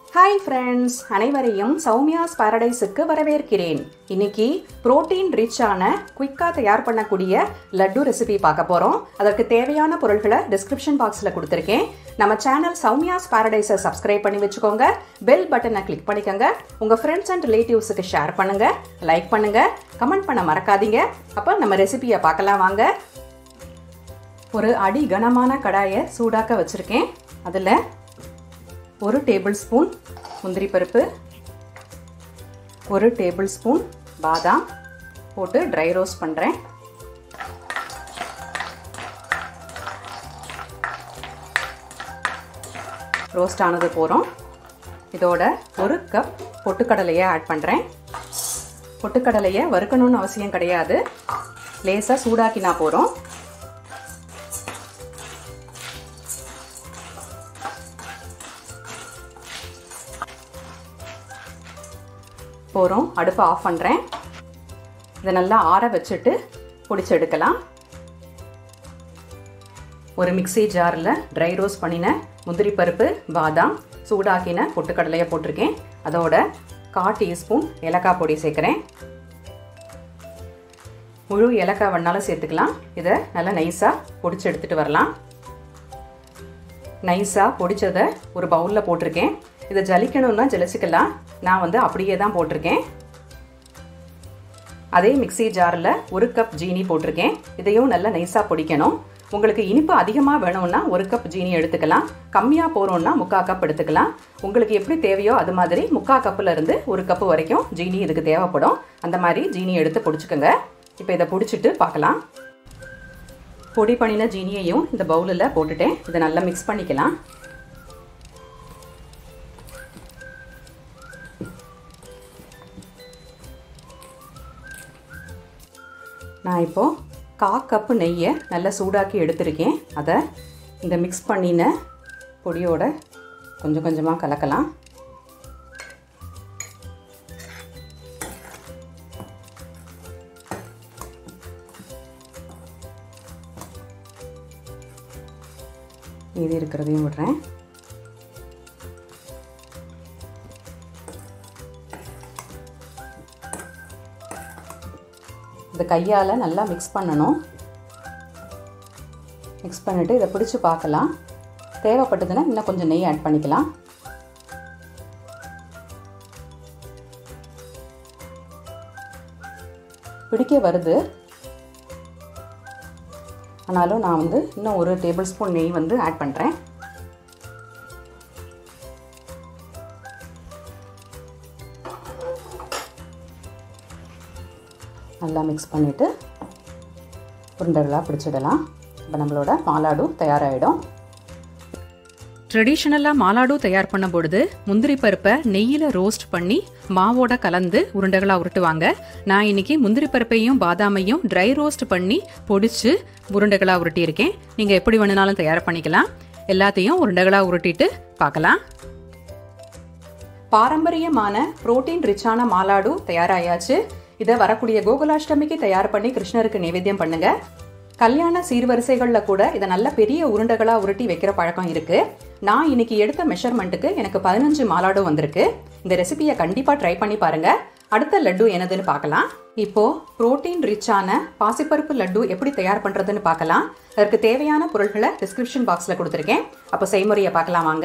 hi friends அனைவரையும் சௌமியாஸ் பாரடைஸுக்கு வரவேற்கிறேன் இன்னைக்கு புரோட்டீன் ரிச்சான குயிக்காக தயார் பண்ணக்கூடிய லட்டு ரெசிபி பார்க்க போகிறோம் அதற்கு தேவையான பொருள்களை டிஸ்கிரிப்ஷன் பாக்ஸில் கொடுத்துருக்கேன் நம்ம சேனல் சௌமியாஸ் பாரடைஸை சப்ஸ்கிரைப் பண்ணி வச்சுக்கோங்க பெல் பட்டனை கிளிக் பண்ணிக்கோங்க உங்கள் ஃப்ரெண்ட்ஸ் அண்ட் ரிலேட்டிவ்ஸுக்கு ஷேர் பண்ணுங்க லைக் பண்ணுங்க கமெண்ட் பண்ண மறக்காதீங்க அப்போ நம்ம ரெசிபியை பார்க்கலாம் வாங்க ஒரு அடி கனமான கடாயை சூடாக்க வச்சுருக்கேன் அதில் ஒரு டேபிள் ஸ்பூன் முந்திரி பருப்பு ஒரு டேபிள் ஸ்பூன் பாதாம் போட்டு ட்ரை ரோஸ்ட் பண்ணுறேன் ரோஸ்ட் ஆனது போகிறோம் இதோட ஒரு கப் பொட்டுக்கடலையை ஆட் பண்ணுறேன் பொட்டுக்கடலையை வறுக்கணும்னு அவசியம் கிடையாது லேசாக சூடாக்கினா போகிறோம் போகிறோம் அடுப்பை ஆஃப் பண்ணுறேன் இதை நல்லா ஆற வச்சுட்டு பிடிச்சி எடுக்கலாம் ஒரு மிக்சி ஜாரில் ட்ரை ரோஸ்ட் பண்ணின முந்திரி பருப்பு பாதாம் சூடாக்கின பொட்டுக்கடலையை போட்டிருக்கேன் அதோட கா டீஸ்பூன் ஏலக்காய் பொடி சேர்க்குறேன் முழு ஏலக்காய் வேணாலும் சேர்த்துக்கலாம் இதை நல்லா நைஸாக பொடிச்சு எடுத்துகிட்டு வரலாம் நைஸாக பொடிச்சதை ஒரு பவுலில் போட்டிருக்கேன் இதை ஜலிக்கணும்னா ஜலிச்சுக்கலாம் நான் வந்து அப்படியே தான் போட்டிருக்கேன் அதே மிக்சி ஜாரில் ஒரு கப் ஜீனி போட்டிருக்கேன் இதையும் நல்லா நைஸாக பொடிக்கணும் உங்களுக்கு இனிப்பு அதிகமாக வேணும்னா ஒரு கப் ஜீனி எடுத்துக்கலாம் கம்மியாக போகிறோம்னா முக்கால் கப் எடுத்துக்கலாம் உங்களுக்கு எப்படி தேவையோ அது மாதிரி முக்கால் கப்பில் இருந்து ஒரு கப்பு வரைக்கும் ஜீனி இதுக்கு தேவைப்படும் அந்த மாதிரி ஜீனி எடுத்து பிடிச்சிக்கோங்க இப்போ இதை பிடிச்சிட்டு பார்க்கலாம் பொடி பண்ணின ஜீனியையும் இந்த பவுலில் போட்டுட்டேன் இதை நல்லா மிக்ஸ் பண்ணிக்கலாம் நான் இப்போது கா கப்பு நெய்யை நல்லா சூடாக்கி எடுத்திருக்கேன் அதை இந்த மிக்ஸ் பண்ணின பொடியோட கொஞ்சம் கொஞ்சமாக கலக்கலாம் மீதி இருக்கிறதையும் விடுறேன் இந்த கையால் நல்லா மிக்ஸ் பண்ணணும் மிக்ஸ் பண்ணிவிட்டு இதை பிடிச்சி பார்க்கலாம் தேவைப்பட்டதுன்னா இன்னும் கொஞ்சம் நெய் ஆட் பண்ணிக்கலாம் பிடிக்க வருது ஆனாலும் நான் வந்து இன்னும் ஒரு டேபிள் ஸ்பூன் நெய் வந்து ஆட் பண்ணுறேன் நல்லா மிக்ஸ் பண்ணிவிட்டு உருண்டைகளாக பிடிச்சிடலாம் இப்போ நம்மளோட மாலாடு தயாராகிடும் ட்ரெடிஷ்னலாக மாலாடு தயார் பண்ணும் பொழுது முந்திரி பருப்பை நெய்யில் ரோஸ்ட் பண்ணி மாவோட கலந்து உருண்டைகளாக உருட்டுவாங்க நான் இன்னைக்கு முந்திரி பருப்பையும் பாதாமையும் ட்ரை ரோஸ்ட் பண்ணி பொடிச்சு உருண்டைகளாக உருட்டியிருக்கேன் நீங்கள் எப்படி வேணுனாலும் தயார் பண்ணிக்கலாம் எல்லாத்தையும் உருண்டைகளாக உருட்டிட்டு பார்க்கலாம் பாரம்பரியமான புரோட்டீன் ரிச்சான மாலாடு தயாராயாச்சு இதை வரக்கூடிய கோகுலாஷ்டமிக்கு தயார் பண்ணி கிருஷ்ணருக்கு நைவேத்தியம் பண்ணுங்க கல்யாண சீர்வரிசைகளில் கூட இதை நல்ல பெரிய உருண்டைகளாக உருட்டி வைக்கிற பழக்கம் இருக்கு நான் இன்னைக்கு எடுத்த மெஷர்மெண்ட்டுக்கு எனக்கு பதினஞ்சு மாலாடும் வந்திருக்கு இந்த ரெசிபியை கண்டிப்பாக ட்ரை பண்ணி பாருங்க அடுத்த லட்டு என்னதுன்னு பார்க்கலாம் இப்போ புரோட்டீன் ரிச்சான பாசிப்பருப்பு லட்டு எப்படி தயார் பண்றதுன்னு பார்க்கலாம் அதற்கு தேவையான பொருட்களை டிஸ்கிரிப்ஷன் பாக்ஸில் கொடுத்துருக்கேன் அப்போ செய்முறையை பார்க்கலாம் வாங்க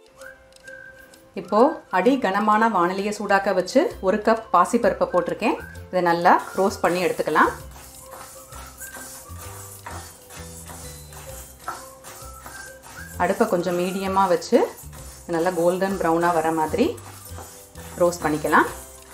இப்போ அடி கனமான வானலியை சூடாக்க வச்சு ஒரு கப் பாசிப்பருப்பை போட்டிருக்கேன் இதை நல்லா ரோஸ்ட் பண்ணி எடுத்துக்கலாம் அடுப்பை கொஞ்சம் மீடியமாக வச்சு நல்லா கோல்டன் ப்ரௌனாக வர மாதிரி ரோஸ்ட் பண்ணிக்கலாம்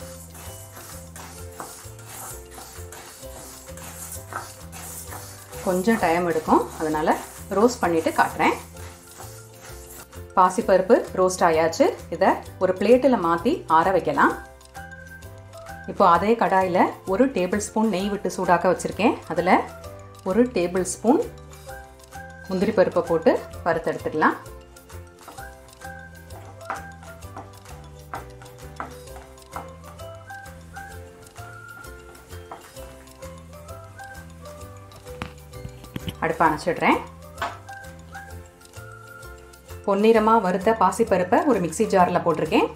கொஞ்சம் டைம் எடுக்கும் அதனால் ரோஸ்ட் பண்ணிவிட்டு காட்டுறேன் பாசிப்பருப்பு ரோஸ்ட் ஆயாச்சு இதை ஒரு பிளேட்டில் மாற்றி ஆற வைக்கலாம் இப்போ அதே கடாயில் ஒரு டேபிள் ஸ்பூன் நெய் விட்டு சூடாக்க வச்சுருக்கேன் அதில் ஒரு டேபிள் ஸ்பூன் முந்திரி பருப்பை போட்டு வறுத்து எடுத்துக்கலாம் அடுப்பை அணைச்சிடுறேன் பொன்னிறமாக வறுத்த பாசிப்பருப்பை ஒரு மிக்சி ஜாரில் போட்டிருக்கேன்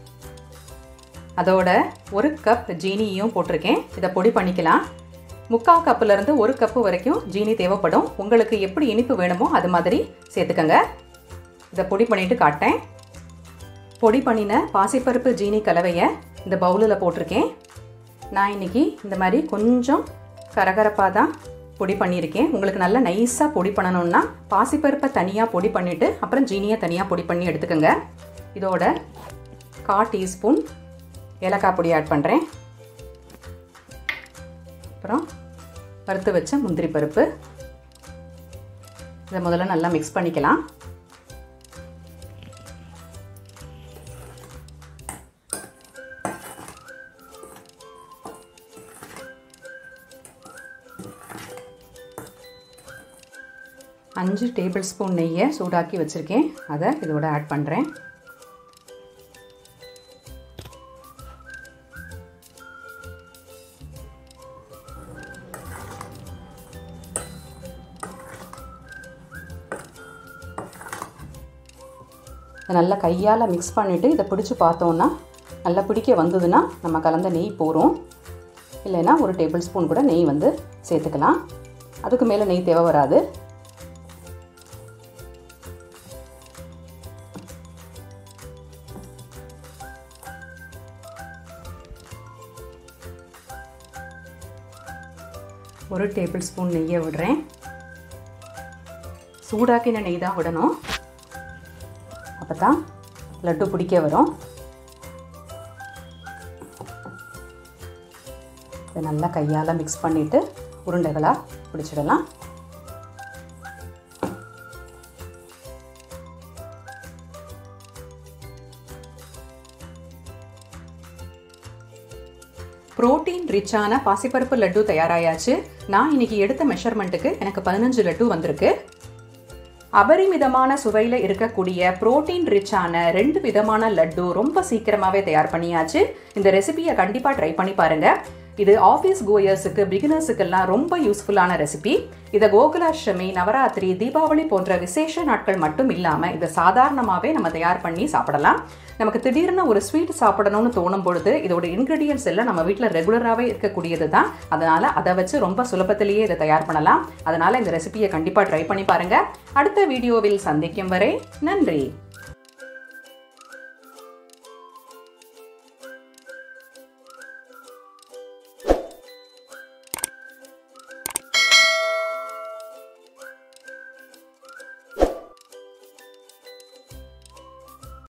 அதோட ஒரு கப் ஜீனியும் போட்டிருக்கேன் இதை பொடி பண்ணிக்கலாம் முக்கால் கப்புலேருந்து ஒரு கப்பு வரைக்கும் ஜீனி தேவைப்படும் உங்களுக்கு எப்படி இனிப்பு வேணுமோ அது மாதிரி சேர்த்துக்கங்க இதை பொடி பண்ணிட்டு காட்டேன் பொடி பண்ணின பாசிப்பருப்பு ஜீனி கலவையை இந்த பவுலில் போட்டிருக்கேன் நான் இன்னைக்கு இந்த மாதிரி கொஞ்சம் கரகரப்பாக தான் பொடி பண்ணியிருக்கேன் உங்களுக்கு நல்லா நைஸாக பொடி பண்ணணும்னா பாசிப்பருப்பை தனியாக பொடி பண்ணிவிட்டு அப்புறம் ஜீனியை தனியாக பொடி பண்ணி எடுத்துக்கோங்க இதோட கா டீஸ்பூன் ஏலக்காய் பொடி ஆட் பண்ணுறேன் அப்புறம் வறுத்து வச்ச முந்திரி பருப்பு இதை முதல்ல நல்லா மிக்ஸ் பண்ணிக்கலாம் அஞ்சு டேபிள் ஸ்பூன் நெய்யை சூடாக்கி வச்சுருக்கேன் அதை இதோட ஆட் பண்ணுறேன் இதை நல்லா கையால் மிக்ஸ் பண்ணிவிட்டு இதை பிடிச்சி பார்த்தோன்னா நல்லா பிடிக்க வந்ததுன்னா நம்ம கலந்த நெய் போகிறோம் இல்லைன்னா ஒரு டேபிள் ஸ்பூன் கூட நெய் வந்து சேர்த்துக்கலாம் அதுக்கு மேலே நெய் தேவை வராது ஒரு டேபிள் ஸ்பூன் நெய்யை விடுறேன் சூடாக்கின நெய் தான் விடணும் அப்போ தான் லட்டு பிடிக்க வரும் இதை நல்லா கையால் மிக்ஸ் பண்ணிவிட்டு உருண்டைகளாக பிடிச்சிடலாம் புரோட்டீன் ரிச்சான பாசிப்பருப்பு லட்டு தயாராயாச்சு நான் இன்னைக்கு எடுத்த மெஷர்மெண்ட்டுக்கு எனக்கு பதினஞ்சு லட்டு வந்திருக்கு அபரிமிதமான சுவையில் இருக்கக்கூடிய புரோட்டீன் ரிச்சான ரெண்டு விதமான லட்டு ரொம்ப சீக்கிரமாகவே தயார் பண்ணியாச்சு இந்த ரெசிபியை கண்டிப்பாக ட்ரை பண்ணி பாருங்க இது ஆஃபீஸ் கோயர்ஸுக்கு பிகினர்ஸுக்கெல்லாம் ரொம்ப யூஸ்ஃபுல்லான ரெசிபி இதை கோகுலாஷ்டமி நவராத்திரி தீபாவளி போன்ற விசேஷ நாட்கள் மட்டும் இல்லாமல் இதை சாதாரணமாகவே நம்ம தயார் பண்ணி சாப்பிடலாம் நமக்கு திடீர்னு ஒரு ஸ்வீட் சாப்பிடணும்னு தோணும் பொழுது இதோட இன்க்ரீடியன்ஸ் எல்லாம் நம்ம வீட்டில் ரெகுலராகவே இருக்கக்கூடியது தான் அதனால் அதை வச்சு ரொம்ப சுலபத்திலேயே இதை தயார் பண்ணலாம் அதனால் இந்த ரெசிபியை கண்டிப்பாக ட்ரை பண்ணி பாருங்கள் அடுத்த வீடியோவில் சந்திக்கும் வரை நன்றி